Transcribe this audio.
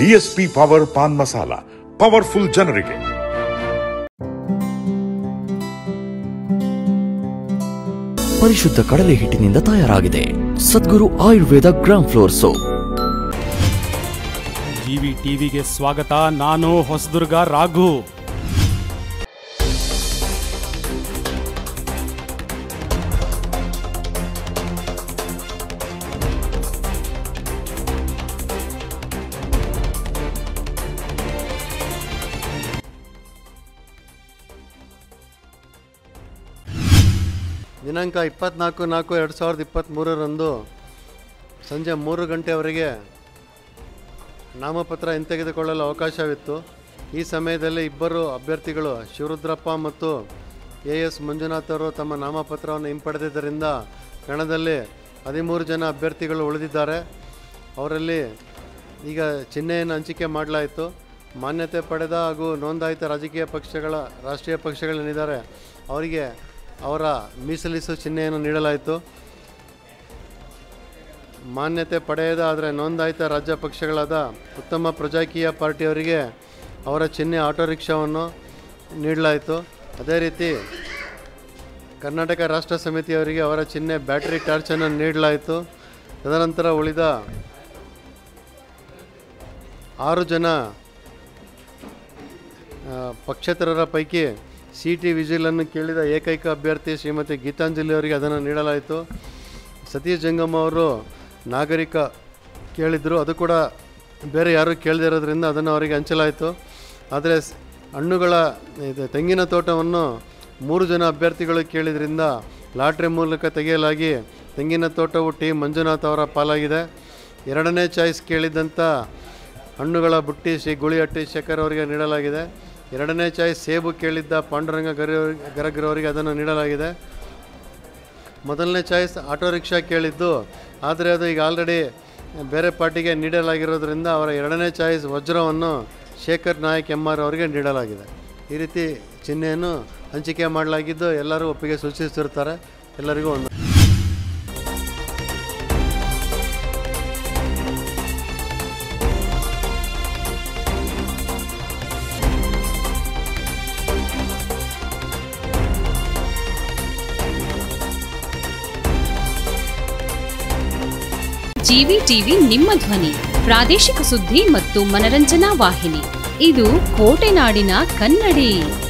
DSP power paan masala powerful ಜನರಿಗೆ ಪರಿಶುದ್ಧ ಕಡಲೆ ಹಿಟ್ಟಿನಿಂದ ತಯಾರಾಗಿದೆ Sadguru Ayurveda gram flour soap GV ಟಿವಿಗೆ ಸ್ವಾಗತ ನಾನು ಹೊಸದುರ್ಗ ರಾಘು ದಿನಾಂಕ ಇಪ್ಪತ್ನಾಲ್ಕು ನಾಲ್ಕು ಎರಡು ಸಾವಿರದ ಇಪ್ಪತ್ತ್ಮೂರರಂದು ಸಂಜೆ ಮೂರು ಗಂಟೆವರೆಗೆ ನಾಮಪತ್ರ ಹಿಂತೆಗೆದುಕೊಳ್ಳಲು ಅವಕಾಶವಿತ್ತು ಈ ಸಮಯದಲ್ಲಿ ಇಬ್ಬರು ಅಭ್ಯರ್ಥಿಗಳು ಶಿವರುದ್ರಪ್ಪ ಮತ್ತು ಎ ಎಸ್ ಮಂಜುನಾಥ್ ಅವರು ತಮ್ಮ ನಾಮಪತ್ರವನ್ನು ಹಿಂಪಡೆದಿದ್ದರಿಂದ ಕಣದಲ್ಲಿ ಹದಿಮೂರು ಜನ ಅಭ್ಯರ್ಥಿಗಳು ಉಳಿದಿದ್ದಾರೆ ಅವರಲ್ಲಿ ಈಗ ಚಿಹ್ನೆಯನ್ನು ಹಂಚಿಕೆ ಮಾಡಲಾಯಿತು ಮಾನ್ಯತೆ ಪಡೆದ ಹಾಗೂ ನೋಂದಾಯಿತ ರಾಜಕೀಯ ಪಕ್ಷಗಳ ರಾಷ್ಟ್ರೀಯ ಪಕ್ಷಗಳೇನಿದ್ದಾರೆ ಅವರಿಗೆ ಅವರ ಮೀಸಲಿಸು ಚಿಹ್ನೆಯನ್ನು ನೀಡಲಾಯಿತು ಮಾನ್ಯತೆ ಪಡೆಯದ ಆದರೆ ನೋಂದಾಯಿತ ರಾಜ್ಯ ಪಕ್ಷಗಳಾದ ಉತ್ತಮ ಪ್ರಜಾಕೀಯ ಪಾರ್ಟಿಯವರಿಗೆ ಅವರ ಚಿಹ್ನೆ ಆಟೋ ರಿಕ್ಷಾವನ್ನು ನೀಡಲಾಯಿತು ಅದೇ ರೀತಿ ಕರ್ನಾಟಕ ರಾಷ್ಟ್ರ ಸಮಿತಿಯವರಿಗೆ ಅವರ ಚಿಹ್ನೆ ಬ್ಯಾಟರಿ ಟಾರ್ಚನ್ನು ನೀಡಲಾಯಿತು ತದನಂತರ ಉಳಿದ ಆರು ಜನ ಆ, ಪಕ್ಷೇತರರ ಪೈಕಿ ಸಿ ಟಿ ವಿಜಿಲನ್ನು ಕೇಳಿದ ಏಕೈಕ ಅಭ್ಯರ್ಥಿ ಶ್ರೀಮತಿ ಗೀತಾಂಜಲಿ ಅವರಿಗೆ ಅದನ್ನು ನೀಡಲಾಯಿತು ಸತೀಶ್ ಜಂಗಮ್ಮ ಅವರು ನಾಗರಿಕ ಕೇಳಿದರು ಅದು ಕೂಡ ಬೇರೆ ಯಾರೂ ಕೇಳದೇ ಇರೋದ್ರಿಂದ ಅದನ್ನು ಅವರಿಗೆ ಹಂಚಲಾಯಿತು ಆದರೆ ಸ್- ಹಣ್ಣುಗಳ ಇದು ತೆಂಗಿನ ತೋಟವನ್ನು ಮೂರು ಜನ ಅಭ್ಯರ್ಥಿಗಳು ಕೇಳಿದ್ರಿಂದ ಲಾಟ್ರಿ ಮೂಲಕ ತೆಗೆಯಲಾಗಿ ತೆಂಗಿನ ತೋಟವು ಟಿ ಮಂಜುನಾಥ್ ಅವರ ಪಾಲಾಗಿದೆ ಎರಡನೇ ಚಾಯ್ಸ್ ಕೇಳಿದ್ದಂಥ ಹಣ್ಣುಗಳ ಬುಟ್ಟಿ ಶ್ರೀ ಗುಳಿಹಟ್ಟಿ ಶೇಖರ್ ಅವರಿಗೆ ನೀಡಲಾಗಿದೆ ಎರಡನೇ ಚಾಯ್ಸ್ ಸೇಬು ಕೇಳಿದ್ದ ಪಾಂಡುರಂಗ ಗರಿ ಗರಗ್ರವರಿಗೆ ಅದನ್ನು ನೀಡಲಾಗಿದೆ ಮೊದಲನೇ ಚಾಯ್ಸ್ ಆಟೋ ರಿಕ್ಷಾ ಕೇಳಿದ್ದು ಆದರೆ ಅದು ಈಗ ಆಲ್ರೆಡಿ ಬೇರೆ ಪಾರ್ಟಿಗೆ ನೀಡಲಾಗಿರೋದ್ರಿಂದ ಅವರ ಎರಡನೇ ಚಾಯ್ಸ್ ವಜ್ರವನ್ನು ಶೇಖರ್ ನಾಯಕ್ ಎಮ್ ಆರ್ ಅವರಿಗೆ ನೀಡಲಾಗಿದೆ ಈ ರೀತಿ ಚಿಹ್ನೆಯನ್ನು ಹಂಚಿಕೆ ಮಾಡಲಾಗಿದ್ದು ಎಲ್ಲರೂ ಒಪ್ಪಿಗೆ ಸೂಚಿಸುತ್ತಿರ್ತಾರೆ ಎಲ್ಲರಿಗೂ ಒಂದು ಜಿವಿ ಟಿವಿ ನಿಮ್ಮ ಧ್ವನಿ ಪ್ರಾದೇಶಿಕ ಸುದ್ದಿ ಮತ್ತು ಮನರಂಜನಾ ವಾಹಿನಿ ಇದು ಕೋಟೆನಾಡಿನ ಕನ್ನಡಿ